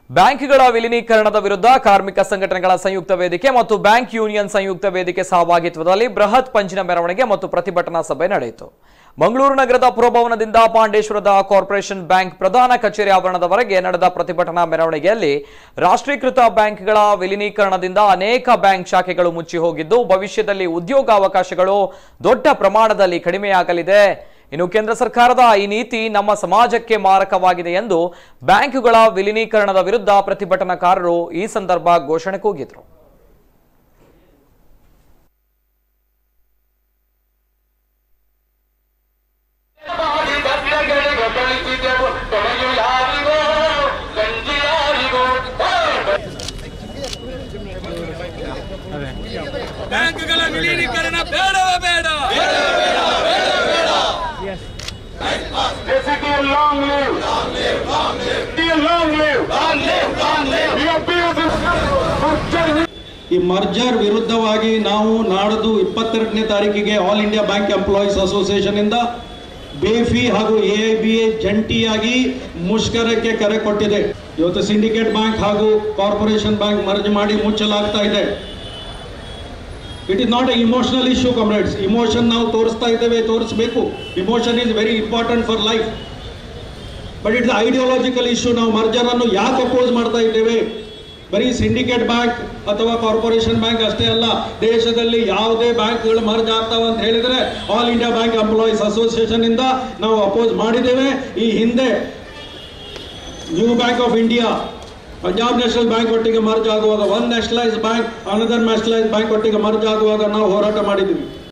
ಬ್ಯಾಂಕ್ಗಳ ವಿಲೀನೀಕರಣದ ವಿರುದ್ಧ ಕಾರ್ಮಿಕ ಸಂಘಟನೆಗಳ ಸಂಯುಕ್ತ ವೇದಿಕೆ ಮತ್ತು ಬ್ಯಾಂಕ್ ಯೂನಿಯನ್ ಸಂಯುಕ್ತ ವೇದಿಕೆ ಸಹಭಾಗಿತ್ವದಲ್ಲಿ ಬೃಹತ್ ಪಂಚಿನ ಮೆರವಣಿಗೆ ಮತ್ತು ಪ್ರತಿಭಟನಾ ಸಭೆ ನಡೆಯಿತು ಮಂಗಳೂರು ನಗರದ ಪುರಭವನದಿಂದ ಪಾಂಡೇಶ್ವರದ ಕಾರ್ಪೊರೇಷನ್ ಬ್ಯಾಂಕ್ ಪ್ರಧಾನ ಕಚೇರಿ ಆವರಣದವರೆಗೆ ನಡೆದ ಪ್ರತಿಭಟನಾ ಮೆರವಣಿಗೆಯಲ್ಲಿ ರಾಷ್ಟ್ರೀಕೃತ ಬ್ಯಾಂಕ್ಗಳ ವಿಲೀನೀಕರಣದಿಂದ ಅನೇಕ ಬ್ಯಾಂಕ್ ಶಾಖೆಗಳು ಮುಚ್ಚಿ ಹೋಗಿದ್ದು ಭವಿಷ್ಯದಲ್ಲಿ ಉದ್ಯೋಗಾವಕಾಶಗಳು ದೊಡ್ಡ ಪ್ರಮಾಣದಲ್ಲಿ ಕಡಿಮೆಯಾಗಲಿದೆ ಇನ್ನು ಕೇಂದ್ರ ಸರ್ಕಾರದ ಈ ನೀತಿ ನಮ್ಮ ಸಮಾಜಕ್ಕೆ ಮಾರಕವಾಗಿದೆ ಎಂದು ಬ್ಯಾಂಕುಗಳ ವಿಲೀನೀಕರಣದ ವಿರುದ್ಧ ಪ್ರತಿಭಟನಾಕಾರರು ಈ ಸಂದರ್ಭ ಘೋಷಣೆ ಕೂಗಿದ್ರು ಮಾಡಿ ಗದ್ದೆಗಳಿಗೆ ಕಳಿಸಿದೆವು ತೊಳೆಯು ಯಾರಿಗೋ ಗಂಜಿ ಯಾರಿಗೋ ಬ್ಯಾಂಕ್ಗಳ ವಿಲೀನೀಕರಣ ಬೇಡವೇ ಬೇಡ City long live! Long live! Long live! Long live! Long live! Long live! We appeal to ಈ ಮರ್ಜರ್ ವಿರುದ್ಧವಾಗಿ ನಾವು ನಾಡದು ಇಪ್ಪತ್ತೆರಡನೇ ತಾರೀಕಿಗೆ all India bank employees association ಇಂದ ಬೇಫಿ ಹಾಗೂ ಎ ಐ ಬಿ ಎ ಜಂಟಿಯಾಗಿ ಮುಷ್ಕರಕ್ಕೆ ಕರೆ ಕೊಟ್ಟಿದೆ ಇವತ್ತು ಸಿಂಡಿಕೇಟ್ ಬ್ಯಾಂಕ್ ಹಾಗೂ ಕಾರ್ಪೊರೇಷನ್ ಬ್ಯಾಂಕ್ ಮರ್ಜ್ ಮಾಡಿ ಮುಚ್ಚಲಾಗ್ತಾ ಇದೆ it is not a emotional issue comrades emotion ನಾವು ತೋರಿಸ್ತಾ ಇದ್ದೇವೆ ತೋರಿಸಬೇಕು emotion is very important for life but it's ideological issue ನಾವು ಮರ್ಜರ್ ಅನ್ನು ಯಾಕೆ ಅಪೋಸ್ ಮಾಡ್ತಾ ಇದ್ದೇವೆ ಬರೀ ಸಿಂಡಿಕೇಟ್ ಬ್ಯಾಂಕ್ ಅಥವಾ ಕಾರ್ಪೊರೇಷನ್ ಬ್ಯಾಂಕ್ ಅಷ್ಟೇ ಅಲ್ಲ ದೇಶದಲ್ಲಿ ಯಾವುದೇ ಬ್ಯಾಂಕ್ಗಳು ಮರ್ಜ್ ಆಗ್ತಾವ ಅಂತ ಹೇಳಿದ್ರೆ all India bank employees association ಇಂದ ನಾವು ಅಪೋಸ್ ಮಾಡಿದ್ದೇವೆ ಈ ಹಿಂದೆ new bank of India Punjab national bank ಒಟ್ಟಿಗೆ ಮರ್ಜ್ ಆಗುವಾಗ one nationalise bank another nationalise bank ಒಟ್ಟಿಗೆ ಮರ್ಜ್ ಆಗುವಾಗ ನಾವು ಹೋರಾಟ ಮಾಡಿದ್ವಿ